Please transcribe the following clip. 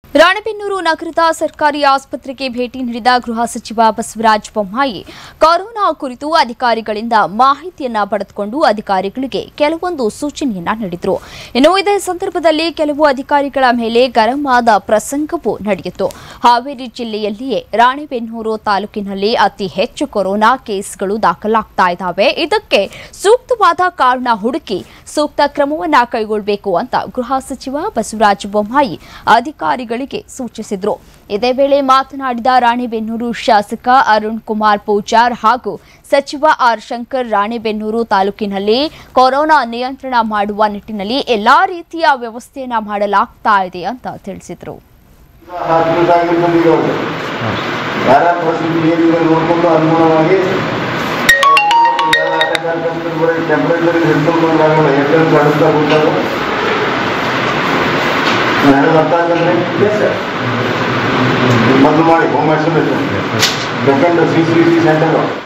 ರಾಣೆಬೆನ್ನೂರು ನಗರದ ಸರ್ಕಾರಿ ಆಸ್ಪತ್ರೆಗೆ ಭೇಟಿ ನೀಡಿದ ಗೃಹ ಸಚಿವ ಬಸವರಾಜ ಬೊಮ್ಮಾಯಿ ಕೊರೋನಾ ಕುರಿತು ಅಧಿಕಾರಿಗಳಿಂದ ಮಾಹಿತಿಯನ್ನ ಪಡೆದುಕೊಂಡು ಅಧಿಕಾರಿಗಳಿಗೆ ಕೆಲವೊಂದು ಸೂಚನೆಯನ್ನ ನೀಡಿದರು ಇನ್ನು ಇದೇ ಸಂದರ್ಭದಲ್ಲಿ ಕೆಲವು ಅಧಿಕಾರಿಗಳ ಮೇಲೆ ಗರಂ ಆದ ಪ್ರಸಂಗವೂ ನಡೆಯಿತು ಹಾವೇರಿ ಜಿಲ್ಲೆಯಲ್ಲಿಯೇ ರಾಣೆಬೆನ್ನೂರು ತಾಲೂಕಿನಲ್ಲಿ ಅತಿ ಹೆಚ್ಚು ಕೊರೋನಾ ಕೇಸ್ಗಳು ದಾಖಲಾಗ್ತಾ ಇದ್ದಾವೆ ಇದಕ್ಕೆ ಸೂಕ್ತವಾದ ಕಾರಣ ಹುಡುಕಿ ಸೂಕ್ತ ಕ್ರಮವನ್ನ ಕೈಗೊಳ್ಳಬೇಕು ಅಂತ ಗೃಹ ಸಚಿವ ಬಸವರಾಜ ಬೊಮ್ಮಾಯಿ ಅಧಿಕಾರಿಗಳಿಗೆ ಸೂಚಿಸಿದ್ರು ಇದೇ ವೇಳೆ ಮಾತನಾಡಿದ ರಾಣೆಬೆನ್ನೂರು ಶಾಸಕ ಅರುಣ್ ಕುಮಾರ್ ಪೂಜಾರ್ ಹಾಗೂ ಸಚಿವ ಆರ್ ಶಂಕರ್ ರಾಣೆಬೆನ್ನೂರು ತಾಲೂಕಿನಲ್ಲಿ ಕೊರೋನಾ ನಿಯಂತ್ರಣ ಮಾಡುವ ನಿಟ್ಟಿನಲ್ಲಿ ಎಲ್ಲಾ ರೀತಿಯ ವ್ಯವಸ್ಥೆಯನ್ನ ಮಾಡಲಾಗ್ತಾ ಇದೆ ಅಂತ ತಿಳಿಸಿದ್ರು ಹಾಸ್ಪಿಟಲ್ ಆಗಿರ್ಬೋದು ಈಗ ಅವ್ರು. ಯಾರ ಪರಿಸ್ಥಿತಿ ಏನಿದೆ ನೋಡಿಕೊಂಡು ಅನುಗುಣವಾಗಿ ಟೆಂಪರೇಚರ್ ಹಿಡ್ಕೊಂಡು ಆಗಲ್ಲ ಎಷ್ಟು ಕಡಿಸ್ತಾ ಕೂತಾಗ ನನಗೆ ಅರ್ಥ ಆಗಂದ್ರೆ ಮೊದಲು ಮಾಡಿ home isolation second C C C centre